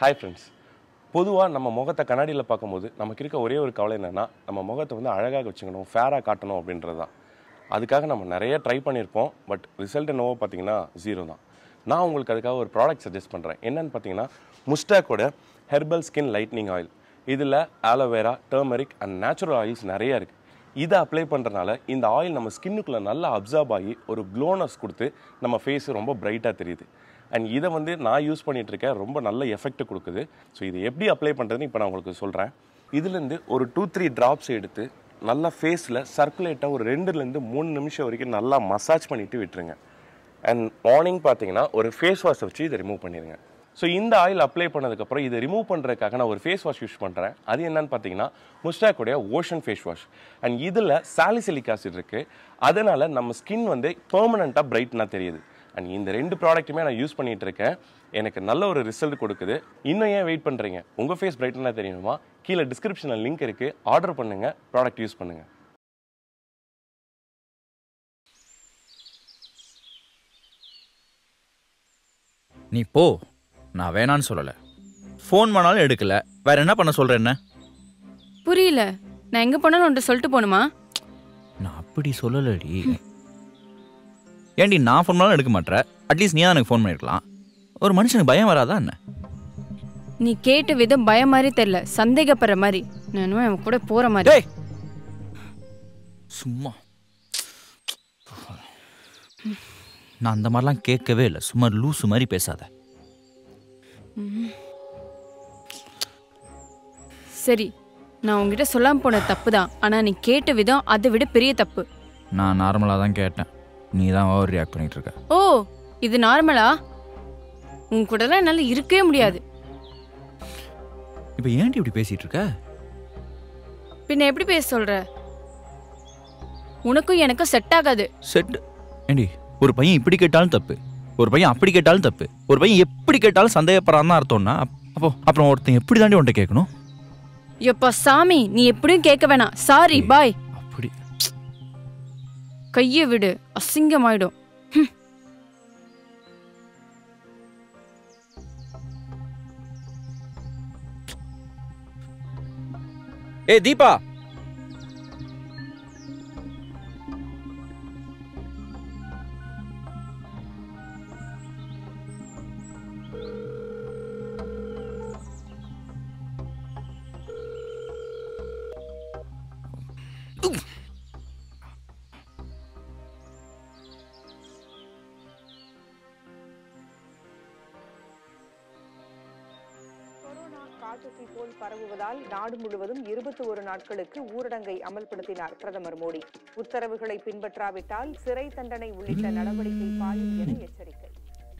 Hi friends பொதுவாக நம்ம முகத்தை கண்ணாடியில் பார்க்கும்போது நமக்கு இருக்க ஒரே ஒரு கவலை என்னென்னா நம்ம முகத்தை வந்து அழகாக வச்சுக்கணும் ஃபேராக காட்டணும் அப்படின்றது தான் அதுக்காக நம்ம நிறைய ட்ரை பண்ணியிருப்போம் பட் ரிசல்ட் என்னவோ பார்த்தீங்கன்னா ஜீரோ தான் நான் உங்களுக்கு அதுக்காக ஒரு ப்ராடக்ட் சஜஸ்ட் பண்ணுறேன் என்னன்னு பார்த்தீங்கன்னா முஸ்டாக்கோட ஹெர்பல் ஸ்கின் லைட்னிங் ஆயில் இதில் aloe vera turmeric and natural oils நிறைய இருக்குது இதை அப்ளை பண்ணுறனால இந்த ஆயில் நம்ம ஸ்கின்னுக்குள்ளே நல்லா அப்சர்வ் ஆகி ஒரு க்ளோனஸ் கொடுத்து நம்ம ஃபேஸ் ரொம்ப பிரைட்டாக தெரியுது அண்ட் இதை வந்து நான் யூஸ் பண்ணிட்டு இருக்கேன் ரொம்ப நல்ல எஃபெக்ட் கொடுக்குது ஸோ இதை எப்படி அப்ளை பண்ணுறதுன்னு இப்போ நான் உங்களுக்கு சொல்கிறேன் இதுலேருந்து ஒரு டூ த்ரீ ட்ராப்ஸ் எடுத்து நல்லா ஃபேஸில் சர்க்குலேட்டாக ஒரு ரெண்டுலேருந்து மூணு நிமிஷம் வரைக்கும் நல்லா மசாஜ் பண்ணிவிட்டு விட்டுருங்க அண்ட் மார்னிங் பார்த்தீங்கன்னா ஒரு ஃபேஸ் வாஷ் வச்சு இதை ரிமூவ் பண்ணிடுங்க ஸோ இந்த ஆயில் அப்ளை பண்ணதுக்கப்புறம் இதை ரிமூவ் பண்ணுறதுக்காக நான் ஒரு ஃபேஸ் வாஷ் யூஸ் பண்ணுறேன் அது என்னன்னு பார்த்தீங்கன்னா முஸ்டாக்குடைய ஓஷன் ஃபேஸ் வாஷ் அண்ட் இதில் சாலிசிலிக் ஆசிட் இருக்குது அதனால் நம்ம ஸ்கின் வந்து பெர்மனண்ட்டாக பிரைட்னாக தெரியுது அண்ட் இந்த ரெண்டு ப்ராடக்ட்டுமே நான் யூஸ் பண்ணிட்டு இருக்கேன் எனக்கு நல்ல ஒரு ரிசல்ட் கொடுக்குது இன்னும் ஏன் வெயிட் பண்ணுறீங்க உங்கள் ஃபேஸ் பிரைட்னா தெரியணுமா கீழே டிஸ்கிரிப்ஷனில் லிங்க் இருக்குது ஆர்டர் பண்ணுங்கள் ப்ராடக்ட் யூஸ் பண்ணுங்கள் நீ போ நான் வேணான்னு சொல்லலை ஃபோன் பண்ணாலும் எடுக்கல வேற என்ன பண்ண சொல்ற என்ன புரியல நான் எங்க போனாலும் உன்ட்ட சொல்லிட்டு போகணுமா நான் அப்படி சொல்லலடி ஏன்டி நான் ஃபோன் பண்ணாலும் எடுக்க மாட்டேற அட்லீஸ்ட் நீ தான் எனக்கு ஃபோன் பண்ணிருக்கலாம் ஒரு மனுஷனுக்கு பயம் வராதா என்ன நீ கேட்ட விதம் பயம் மாதிரி தெரியல சந்தேகப்படுற மாதிரி நான் என்னமோ அவன் கூட போற மாதிரி டேய் சும்மா நான் அந்த மாதிரிலாம் கேட்கவே இல்லை சும்மா லூசு மாதிரி பேசாத சரி நான் உன்கிட்ட சொல்லாம போன தப்பு தான் ஆனா நீ கேட்ட விதம் அதை விட பெரிய தப்பு நான் நார்மலாக தான் கேட்டேன் நீ தான் ஓவர் ரியாக்ட் பண்ணிட்டு இருக்க ஓ இது நார்மலா உன் கூடலாம் என்னால இருக்கவே முடியாது இப்போ ஏன்டி இப்படி பேசிட்டு இருக்க பின்ன எப்படி பேச சொல்ற உனக்கும் எனக்கும் செட் ஆகாது செட் ஏண்டி ஒரு பையன் இப்படி கேட்டாலும் தப்பு ஒரு பையன் அப்படி கேட்டாலும் தப்பு ஒரு பையன் எப்படி கேட்டாலும் சந்தேகப்படுறான்னு அர்த்தம்னா அப்- அப்போ அப்புறம் ஒருத்தன் எப்படி தாண்டி உன்ட்ட கேட்கணும் எப்பா சாமி நீ எப்படியும் கேட்க வேணாம் சாரி பாய் அப்படி கையை விடு அசிங்கமாயிடும் ஹம். ஏ தீபா கொரோனா காட்டுத்தீ போல் பரவுவதால் நாடு முழுவதும் இருபத்தி ஒரு நாட்களுக்கு ஊரடங்கை அமல்படுத்தினார் பிரதமர் மோடி உத்தரவுகளை பின்பற்றாவிட்டால் சிறை தண்டனை உள்ளிட்ட நடவடிக்கை பாயும் என எச்சரிக்கை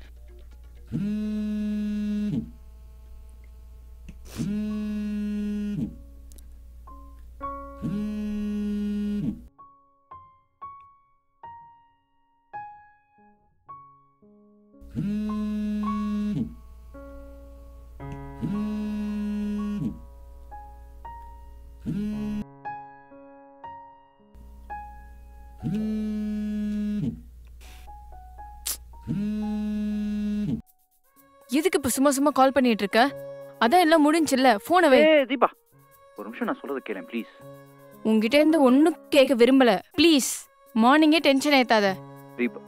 எதுக்கு இப்ப சும்மா சும்மா கால் பண்ணிட்டு இருக்க அதான் எல்லாம் முடிஞ்சுல்ல போனை வை ஏ தீபா ஒரு நிமிஷம் நான் சொல்றத கேளேன் ப்ளீஸ் உன்கிட்ட இருந்து ஒண்ணும் கேட்க விரும்பல ப்ளீஸ் மார்னிங்கே டென்ஷன் ஏத்தாத தீபா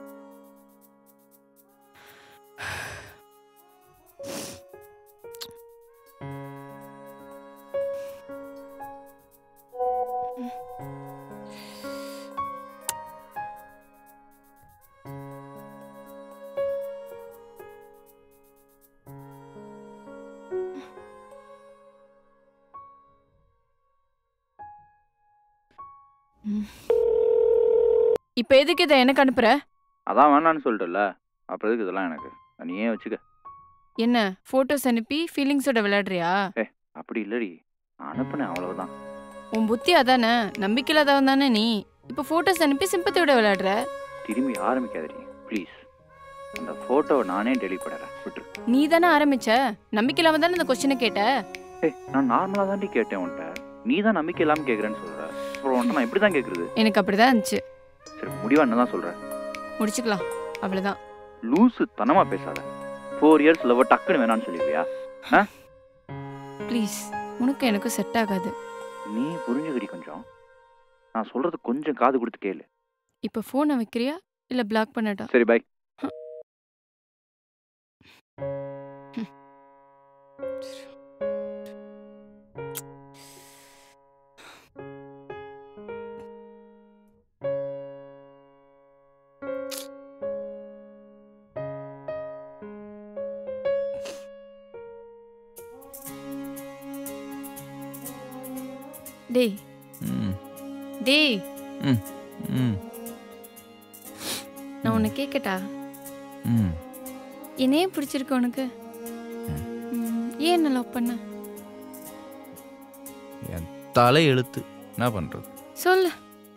இப்ப எதுக்கு இதை எனக்கு அனுப்புற அதான் வேணான்னு சொல்லிட்டல அப்புறம் எதுக்கு இதெல்லாம் எனக்கு நீ ஏன் வச்சுக்க என்ன போட்டோஸ் அனுப்பி ஃபீலிங்ஸோட விளையாடுறியா அப்படி இல்லடி நான் அனுப்புனேன் அவ்வளவுதான் உன் புத்தி அதானே நம்பிக்கையில்லாதவன் தானே நீ இப்ப போட்டோஸ் அனுப்பி சிம்பத்தியோட விளையாடுற திரும்பி ஆரம்பிக்காதடி ப்ளீஸ் அந்த ஃபோட்டோவை நானே டெலிட் பண்ணுறேன் விட்டுரு நீ தானே ஆரம்பிச்ச நம்பிக்கை இல்லாம தானே இந்த கொஸ்டினை கேட்ட ஏய் நான் நார்மலாக தாண்டி கேட்டேன் உன்ட்ட நீ தான் நம்பிக்கை இல்லாமல் கேட்குறேன்னு சொல்கிற அப்புறம் உன்ட்ட நான் எப்படி தான் கேட்குறது எனக்கு அப்படிதான் இருந்துச்சு சரி முடிவா என்ன தான் சொல்கிறேன் முடிச்சுக்கலாம் அவ்வளவுதான் லூசு தனமாக பேசாத ஃபோர் இயர்ஸ் லவ் டக்குன்னு வேணான்னு சொல்லிடுவியா ஆ? ப்ளீஸ் உனக்கு எனக்கு செட் ஆகாது நீ புரிஞ்சுக்கடி கொஞ்சம் நான் சொல்றது கொஞ்சம் காது கொடுத்து கேளு இப்போ ஃபோனை வைக்கிறியா இல்லை பிளாக் பண்ணட்டா சரி பாய் டேய் ம் டேய் ம் நான் உன்னை கேட்கட்டா ம் என்னையே பிடிச்சிருக்கு உனக்கு ம், ஏன் என்ன லவ் பண்ண என் தலை எழுத்து என்ன பண்ணுறது சொல்லு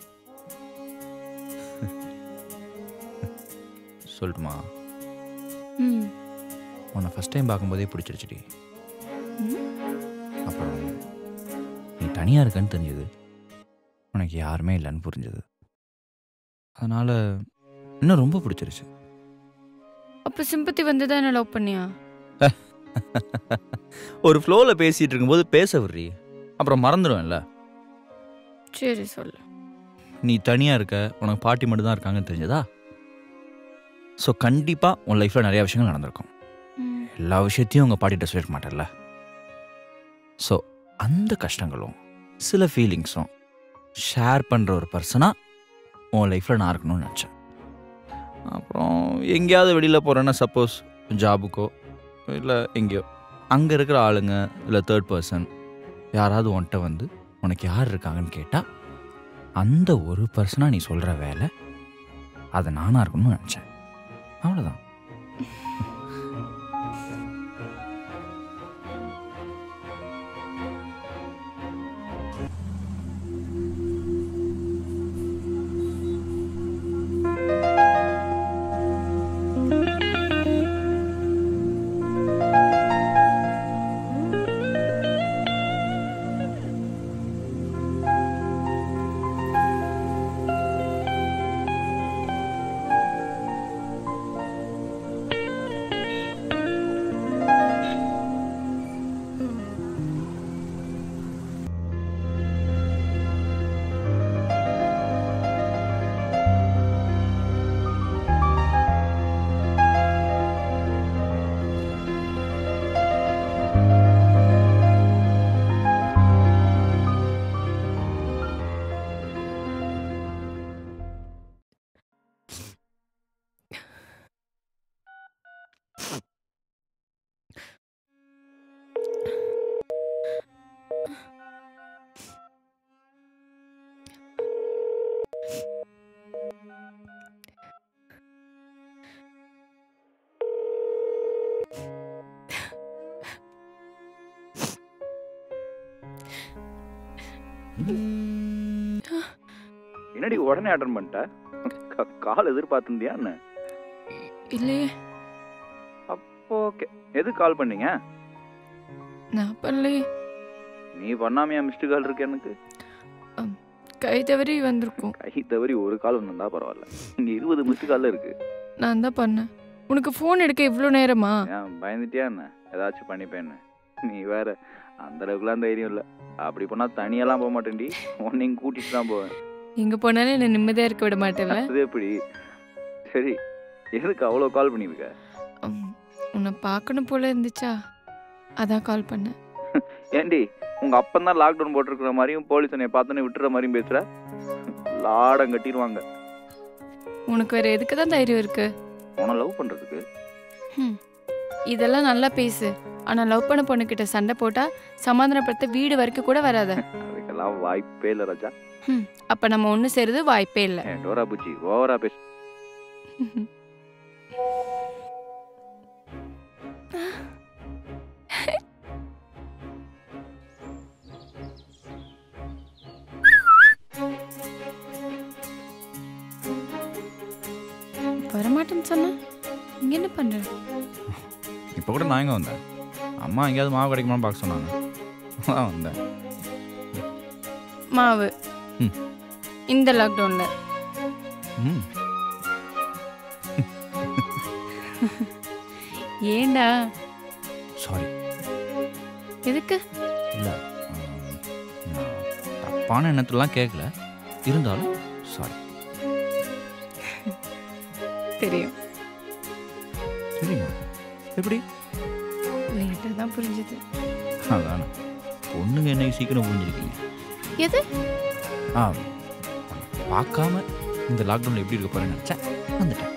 சொல்லட்டுமா ம் உன்னை ஃபஸ்ட் டைம் பார்க்கும்போதே பிடிச்சிருச்சுடி ம். அப்புறம் நீ தனியாக இருக்கன்னு தெரிஞ்சது உனக்கு யாருமே இல்லைன்னு புரிஞ்சது அதனால் இன்னும் ரொம்ப பிடிச்சிருச்சு அப்போ சிம்பத்தி வந்து தான் என்ன லவ் பண்ணியா ஒரு ஃப்ளோவில் பேசிகிட்டு இருக்கும்போது பேச விட்றி அப்புறம் மறந்துடுவேன்ல சரி சொல்லு நீ தனியாக இருக்க உனக்கு பாட்டி மட்டும் தான் இருக்காங்கன்னு தெரிஞ்சதா ஸோ கண்டிப்பாக உன் லைஃப்பில் நிறைய விஷயங்கள் நடந்திருக்கும் ம், எல்லா விஷயத்தையும் உங்கள் பாட்டிகிட்ட சொல்லிருக்க மாட்டேல்ல ஸோ அந்த கஷ்டங்களும் சில ஃபீலிங்ஸும் ஷேர் பண்ணுற ஒரு பர்சனாக உன் லைஃப்பில் நான் இருக்கணும்னு நினச்சேன் அப்புறம் எங்கேயாவது வெளியில் போகிறேன்னா சப்போஸ் ஜாபுக்கோ இல்லை எங்கேயோ அங்கே இருக்கிற ஆளுங்க இல்லை தேர்ட் பர்சன் யாராவது உன்கிட்ட வந்து உனக்கு யார் இருக்காங்கன்னு கேட்டால் அந்த ஒரு பர்சனாக நீ சொல்கிற வேலை அதை நானாக இருக்கணும்னு நினச்சேன் அவ்வளோதான் என்னடி உடனே அட்டன் பண்ணிட்ட கா- கால் எதிர்பார்த்துருந்தியா என்ன இல்லையே ஓகே எது கால் பண்ணீங்க நான் பண்ணலையே நீ பண்ணாமையா மிஸ்டு கால் இருக்கு எனக்கு கை தவறி வந்திருக்கும் கை தவறி ஒரு கால் வந்திருந்தா பரவாயில்ல இங்க இருபது மிஸ்டு கால்ல இருக்கு நான் தான் பண்ணேன் உனக்கு ஃபோன் எடுக்க இவ்வளோ நேரமா ஏன் பயந்துட்டியா என்ன ஏதாச்சும் பண்ணிப்பேன்னு நீ வேற அந்த அளவுக்குலாம் தைரியம் இல்லை அப்படி பண்ணா தனியெல்லாம் போக மாட்டேன்டி உன்னையும் கூட்டிட்டு தான் போவேன் எங்கே போனாலும் என்னை நிம்மதியாக இருக்க விட மாட்டேன்ல அது எப்படி சரி எதுக்கு அவ்வளோ கால் பண்ணியிருக்க உம், உன்னை பார்க்கணும் போல இருந்துச்சா அதான் கால் பண்ணேன் ஏண்டி உங்க அப்பன் தான் லாக்டவுன் போட்டிருக்கிற மாதிரியும் போலீஸ் என்னை பார்த்தோன்னே விட்டுற மாதிரியும் பேசுற லாடம் கட்டிடுவாங்க உனக்கு வேற எதுக்கு தான் தைரியம் இருக்கு உன லவ் பண்றதுக்கு ஹம். இதெல்லாம் நல்லா பேசு ஆனால் லவ் பண்ண பொண்ணுக்கிட்ட சண்டை போட்டா சமாதானப்படுத்த வீடு வரைக்கும் கூட வராத அதுக்கெல்லாம் வாய்ப்பே இல்லை ராஜா அப்போ நம்ம ஒன்று சேருது வாய்ப்பே இல்லை ஏன் டோரா பூச்சி ஓவரா பேசு வரமாட்டேன்னு சொன்ன இங்கே என்ன பண்ணுற இப்போ கூட நான் எங்கே வந்தேன் அம்மா எங்கேயாவது மாவு கிடைக்குமான்னு பார்க்க சொன்னாங்க அதான் வந்தேன் மாவு ம். இந்த லாக்டவுனில் ம் ஏண்டா சாரி எதுக்கு இல்லை தப்பான எண்ணத்துலலாம் கேட்கல இருந்தாலும் சாரி தெரியும் சரிங்க எப்படி லேட்டாக தான் புரிஞ்சுது அதானே பொண்ணுங்க என்னை சீக்கிரம் புரிஞ்சிருக்கீங்க எது ஆ பார்க்காம இந்த லாக்டவுனில் எப்படி இருக்க போறேன்னு நினச்சேன் வந்துட்டேன்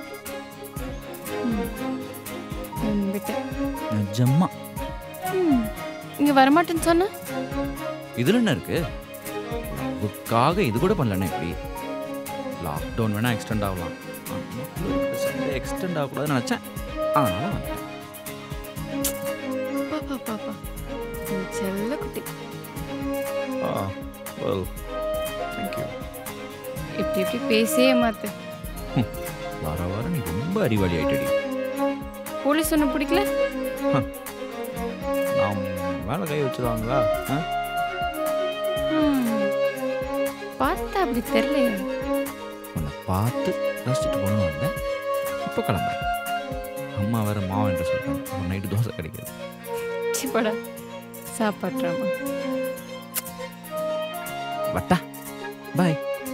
நம்பிட்டேன் நிஜமா ம் இங்கே வரமாட்டேன்னு சொன்ன இதில் என்ன இருக்கு லவ்வுக்காக இது கூட பண்ணலன்னா எப்படி லாக்டவுன் வேணால் எக்ஸ்டெண்ட் ஆகலாம் எக்ஸ்டெண்ட் ஆகக்கூடாதுன்னு நினச்சேன் அதனால வந்துட்டேன் பாப்பா பாப்பா உன் செல்ல குட்டி ஆ வெல் தேங்க்யூ இப்படி இப்படி பேசியே மாத்து வர வர நீ ரொம்ப அறிவாளி ஆயிட்டடி போலீஸ் ஒன்று பிடிக்கல நாம் வேலை கை வச்சிருவாங்களா ஆ ம். பார்த்தா அப்படி தெரியலையே உன்னை பார்த்து ரசிச்சுட்டு போகணும்னு வந்தேன் இப்போ கிளம்புறேன் அம்மா வேற மாவு என்று சொல்லிட்டாங்க நைட்டு தோசை கிடைக்காது சிப்படா சாப்பாட்றாமா வட்டா பாய்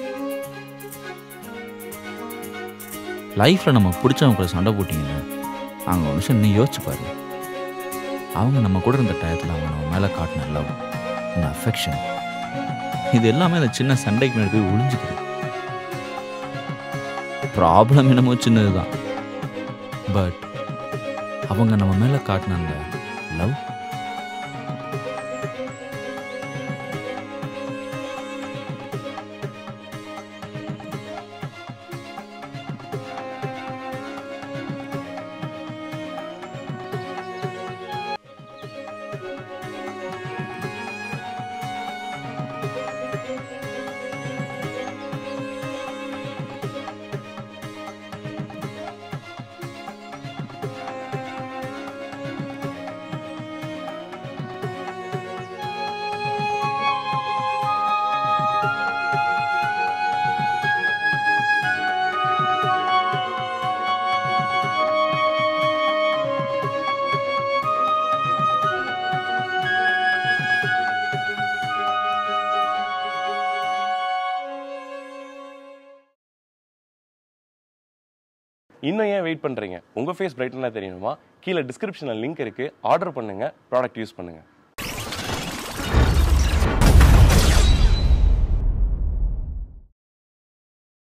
லைஃப்பில் நம்ம பிடிச்சவங்க கூட சண்டை போட்டிங்கன்னா அவங்க ஒரு நிமிஷம் இன்னும் யோசிச்சு பாரு அவங்க நம்ம கூட இருந்த டயத்தில் அவங்க நம்ம மேலே காட்டின லவ் இந்த அஃபெக்ஷன் இது எல்லாமே அந்த சின்ன சண்டைக்கு மேலே போய் ஒளிஞ்சுக்குது ப்ராப்ளம் என்னமோ சின்னது தான் பட் அவங்க நம்ம மேலே காட்டின அந்த லவ் இன்னும் ஏன் வெயிட் பண்ணுறீங்க உங்கள் ஃபேஸ் பிரைட்டனாக தெரியணுமா கீழே டிஸ்கிரிப்ஷனில் லிங்க் இருக்குது ஆர்டர் பண்ணுங்கள் ப்ராடக்ட் யூஸ் பண்ணுங்கள்